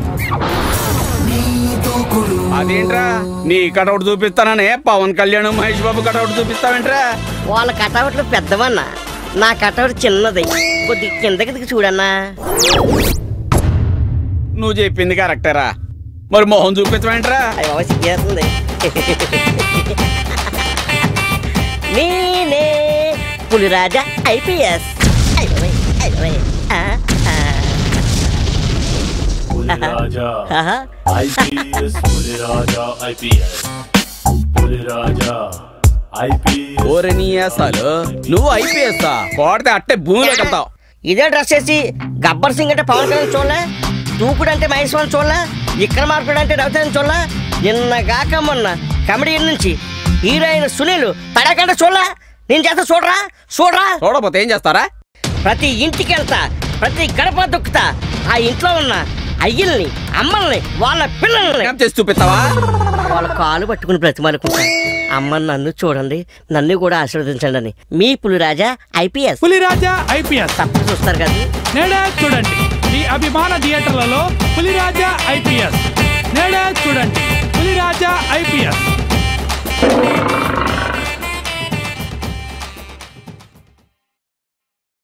అదేంట్రా నీ కటౌట్ చూపిస్తాననే పవన్ కళ్యాణ్ మహేష్ బాబు కటౌట్ చూపిస్తావేంట్రా వాళ్ళ కటౌట్లు పెద్దవన్నా నా కటౌట్ చిన్నది కొద్ది కిందకి దిగి చూడన్నా నువ్వు చెప్పింది కరెక్టరా మరి మొహం చూపించవేంట్రా అయ్యో సిగ్గేస్తుంది నేనే Puliraja IPS Puliraja IPS Puliraja IPS Puliraja IPS ఓరి నీ అసలు నువ్వు ఐపీఎస్ కోడితే అట్టే భూమిలోకి వెళ్తావు ఇదే డ్రెస్ వేసి గబ్బర్ సింగ్ అంటే పవన్ కళ్యాణ్ చూడలే దూకుడు అంటే మహేష్ బాబు చూడలే ఇక్కడ మార్పుడు అంటే రవిచంద్రన్ చూడలే నిన్నగాక మొన్న కమెడియన్ నుంచి హీరోయిన్ సునీల్ తడకంటే చూడలే నేను చేస్తా చూడరా చూడరా చూడపోతే ఏం చేస్తారా ప్రతి ఇంటికి వెళ్తా ప్రతి గడప దొక్కుతా ఆ ఇంట్లో ఉన్న అయ్యల్ని అమ్మల్ని వాళ్ళ పిల్లల్ని మేకప్ చేసి చూపిస్తావా వాళ్ళ కాలు పట్టుకుని బ్రతిమాలుకుంటా అమ్మ నన్ను చూడండి నన్ను కూడా ఆశీర్వదించండి అని మీ పులిరాజా ఐపీఎస్ పులిరాజా ఐపీఎస్ తప్పక చూస్తారు కదా నేడే చూడండి మీ అభిమాన థియేటర్లలో పులిరాజా ఐపీఎస్ నేడే చూడండి పులిరాజా ఐపీఎస్